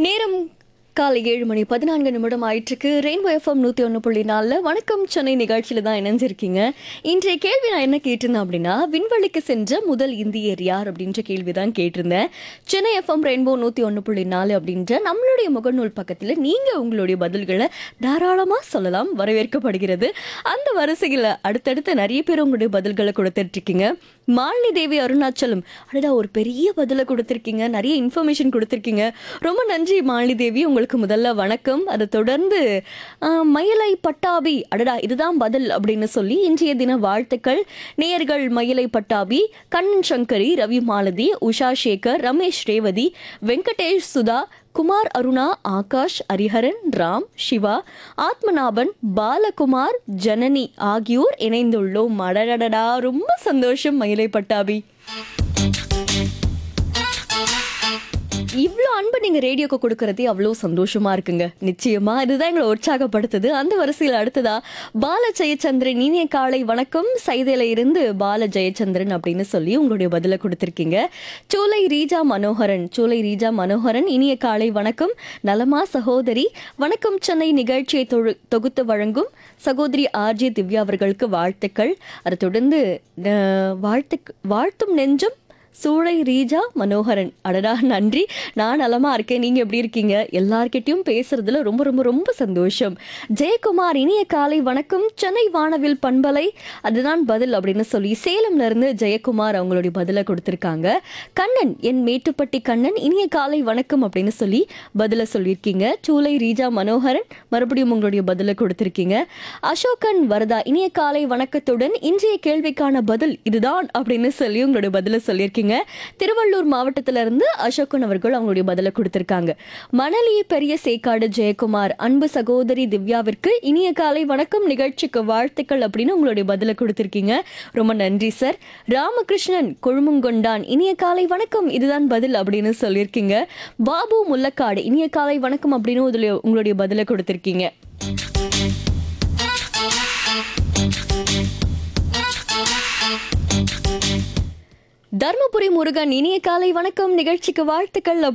நேரம் காலை ஏழு மணி பதினான்கு நிமிடம் ஆயிட்டிருக்கு ரெயின்போ எஃப்எம் நூற்றி ஒன்று புள்ளி நாலில் வணக்கம் சென்னை நிகழ்ச்சியில் தான் இணைஞ்சிருக்கீங்க இன்றைய கேள்வி நான் என்ன கேட்டிருந்தேன் அப்படின்னா விண்வெளிக்கு சென்ற முதல் இந்தியர் யார் அப்படின்ற கேள்வி தான் கேட்டிருந்தேன் சென்னை எஃப்எம் ரெயின்போ நூற்றி ஒன்று புள்ளி நாலு அப்படின்ற நம்மளுடைய முகநூல் பக்கத்தில் நீங்கள் உங்களுடைய பதில்களை தாராளமாக சொல்லலாம் வரவேற்கப்படுகிறது அந்த வரிசையில் அடுத்தடுத்து நிறைய பேர் உங்களுடைய பதில்களை கொடுத்துட்ருக்கீங்க மாலினி தேவி அருணாச்சலம் அடடா ஒரு பெரிய பதிலை கொடுத்துருக்கீங்க நிறைய இன்ஃபர்மேஷன் கொடுத்துருக்கீங்க ரொம்ப நன்றி மாலினி தேவி உங்களுக்கு முதல்ல வணக்கம் அதை தொடர்ந்து ஆஹ், மயிலை பட்டாபி அடடா இதுதான் பதில் அப்படின்னு சொல்லி இன்றைய தின வாழ்த்துக்கள் நேயர்கள் மயிலை பட்டாபி கண்ணன் சங்கரி ரவி மாலதி உஷா சேகர் ரமேஷ் ரேவதி வெங்கடேஷ் சுதா குமார் அருணா ஆகாஷ் ஹரிஹரன் ராம் சிவா ஆத்மநாபன் பாலகுமார் ஜனனி ஆகியோர் இணைந்துள்ளோம் அடடடடா ரொம்ப சந்தோஷம் மயிலை பட்டாபி இவ்வளோ அன்பு நீங்க ரேடியோக்கு கொடுக்கறதே அவ்வளோ சந்தோஷமா இருக்குங்க நிச்சயமா இதுதான் எங்களை உற்சாகப்படுத்துது அந்த வரிசையில் அடுத்ததா பால ஜெயச்சந்திரன் இனிய காலை வணக்கம் சைதையில இருந்து பால ஜெயச்சந்திரன் அப்படின்னு சொல்லி உங்களுடைய பதிலை கொடுத்திருக்கீங்க சோலை ரீஜா மனோகரன் சோலை ரீஜா மனோகரன் இனிய காலை வணக்கம் நலமா சகோதரி வணக்கம் சென்னை நிகழ்ச்சியை தொழு- தொகுத்து வழங்கும் சகோதரி ஆர்ஜே திவ்யா அவர்களுக்கு வாழ்த்துக்கள் அதை தொடர்ந்து அஹ், வாழ்த்து வாழ்த்தும் நெஞ்சம் சூளை ரீஜா மனோகரன் அடடா நன்றி நான் நலமா இருக்கேன் நீங்க எப்படி இருக்கீங்க எல்லார்கிட்டயும் பேசுறதுல ரொம்ப ரொம்ப ரொம்ப சந்தோஷம் ஜெயக்குமார் இனிய காலை வணக்கம் சென்னை வானவில் பண்பலை அதுதான் பதில் அப்படின்னு சொல்லி சேலம்ல இருந்து ஜெயக்குமார் அவங்களுடைய பதிலை கொடுத்திருக்காங்க கண்ணன் என் மேட்டுப்பட்டி கண்ணன் இனிய காலை வணக்கம் அப்படின்னு சொல்லி பதில சொல்லியிருக்கீங்க சூளை ரீஜா மனோகரன் மறுபடியும் உங்களுடைய பதிலை கொடுத்திருக்கீங்க அசோகன் வரதா இனிய காலை வணக்கத்துடன் இன்றைய கேள்விக்கான பதில் இதுதான் அப்படின்னு சொல்லி உங்களுடைய பதில சொல்லியிருக்கீங்க திருவள்ளூர் மாவட்டத்தில இருந்து அசோகன் அவர்கள் அவங்களுடைய பதில கொடுத்திருக்காங்க மணலி பெரிய சேக்காடு ஜெயக்குமார் அன்பு சகோதரி திவ்யாவிற்கு இனிய காலை வணக்கம் நிகழ்ச்சிக்கு வாழ்த்துக்கள் அப்படின்னு உங்களுடைய பதில கொடுத்திருக்கீங்க ரொம்ப நன்றி சார் ராமகிருஷ்ணன் கொழுமுங்கொண்டான் இனிய காலை வணக்கம் இதுதான் பதில் அப்படின்னு சொல்லியிருக்கீங்க பாபு முல்லக்காடு இனிய காலை வணக்கம் அப்படின்னு இதுல உங்களுடைய பதில கொடுத்திருக்கீங்க தர்மபுரி முருகன் இனிய காலை வணக்கம் நிகழ்ச்சிக்கு வாழ்த்துக்கள்